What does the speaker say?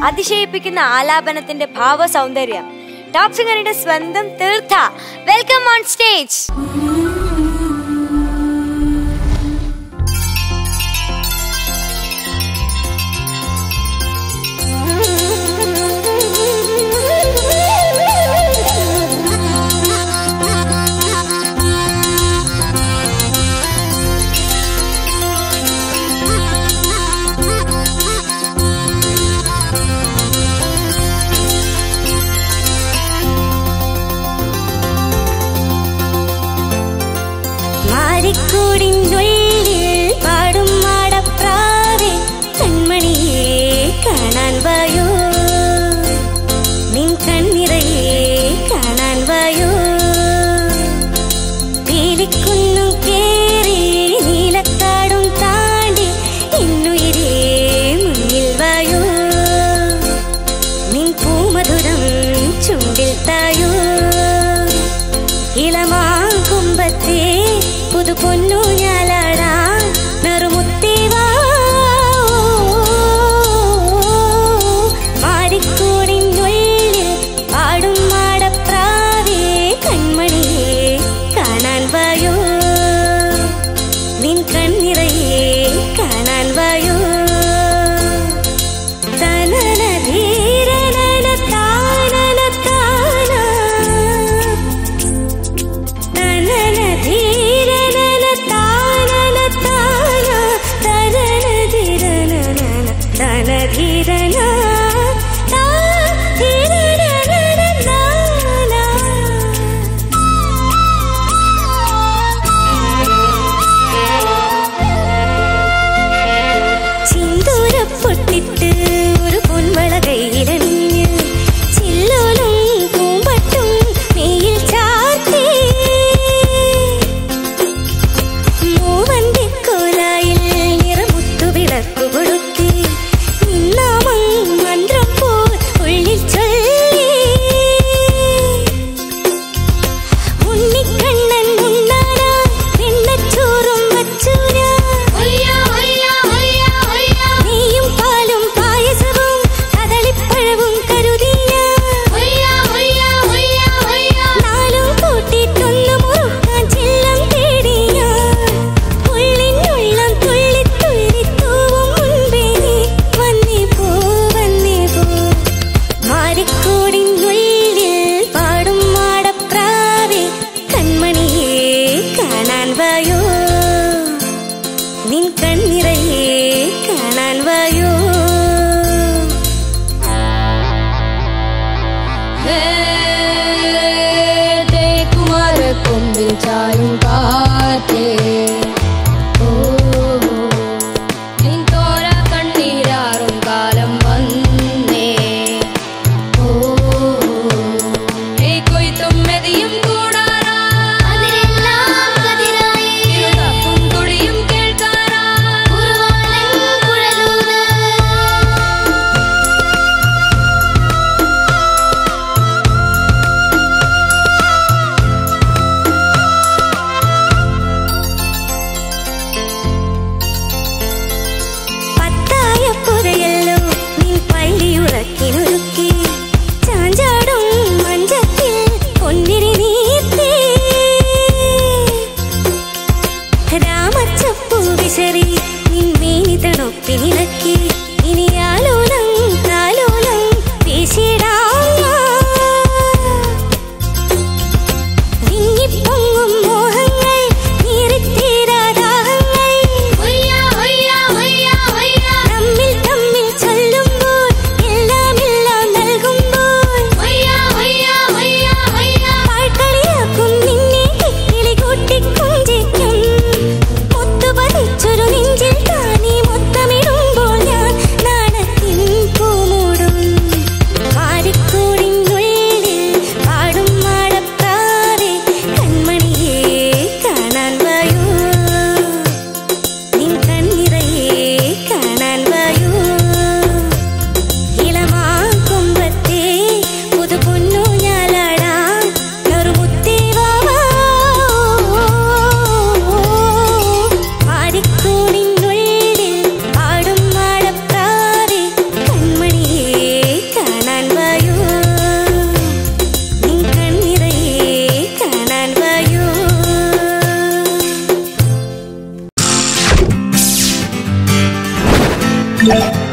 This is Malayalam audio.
അതിശയിപ്പിക്കുന്ന ആലാപനത്തിന്റെ ഭാവ സൗന്ദര്യം ടോപ് സിംഗറിന്റെ സ്വന്തം തീർത്ഥ വെൽക്കം ഓൺ സ്റ്റേജ് മാരിക്കൂടിനുള്ളിൽ പാടും മാടപ്രാവേ കൺമണിയെ കാണാൻ വായോ നിൻ കണ്ണിറയെ കാണാൻ വായോ പീലിക്കുന്നും കേറി നീലക്കാടും താണ്ടി എന്നുയിരേ മുന്നിൽ വായോ നിൻ പൂമധുരം ചുണ്ടിൽ തായോ ഇളമാകുമ്പത്തെ പുതു പൊന്നു ഞാലാടാ നെറുമുത്തേവാ മാരിക്കൂടിനുള്ളിൽ പാടും മാടപ്രാവേ കൺമണിയെ കാണാൻ വായോ നിൻ കണ്ണിറയെ കാണാൻ വായോ തനന ധീരനന താനന താന തനന ധീരനന താനന താന തനന ധീരനന തന ധീരന താ ധീരനന നാന ചിന്തൂരപ്പൊട്ടിട്ട് ഒരു പൊൻവള കയ്യിലണിഞ്ഞ് ചില്ലോലും പൂമ്പട്ടും നെയ്യിൽ ചാർത്തി മൂവന്റെ കോലായിൽ നിറമുത്തു വിളക്കു കൊളുത്തി നിന്നാമം മന്ത്രം പോൽ ഉള്ളിൽ ചൊല്ലി ഉണ്ണിക്കണ്ണൻ ഉണ്ണാനാ വെണ്ണച്ചോറും വച്ചൂരാ നെയ്യും പാലും പായസവും കദളിപ്പഴവും കരുതിയ നാലും കൂട്ടിട്ടൊന്നു മുറുക്കാൻ ചെല്ലം തേടിയ ഉള്ളിനുള്ളം തുള്ളി തുള്ളി തൂവും മുൻപേ നീ വന്നേ പോ വന്നേ പോ മാറിക്കൂടിനുള്ളിൽ പാടും മാടപ്രാവേ കൺമണിയെ കാണാൻ വായോ നിൻ കണ്ണിറയെ കാണാൻ വായോ കുമാരക്കൊമ്പിൽ ചായും കാറ്റേ ഓ നിൻ തോര കണ്ണീരാറും കാലം വന്നേ ഓ ഈ കൊയ്ത്തും മെതിയും കൂടാറാ ഇരുതപ്പും തുടിയും കേൾക്കാറാ പത്തായ പുരയല്ലോ നിൻ പള്ളിയുറക്കിനൊരുക്കി ചാഞ്ചാടും മഞ്ചത്തിൽ പൊന്നിരി നീത്തി രാമച്ചപ്പു വിശറി നിൻ മേനി തണുപ്പിനിണക്കി ഇനി ആലോലം താലോലം വീശിടാം ഞാൻ. വിങ്ങിപ്പൊങ്ങും മോഹങ്ങൾ നീറിത്തീരാദാഹങ്ങൾ തമ്മിൽ തമ്മിൽ ചൊല്ലുമ്പോൾ എല്ലാം എല്ലാം നൽകുമ്പോൾ പാഴ്ക്കളിയാക്കും നിന്നെ കിക്കിളി കൂട്ടിക്കൊഞ്ചിക്കും മുത്തുപതിച്ചൊരു നെഞ്ചിൽ താനേ മൊത്തമിടുമ്പോൾ ഞാൻ നാണത്തിൻ Thank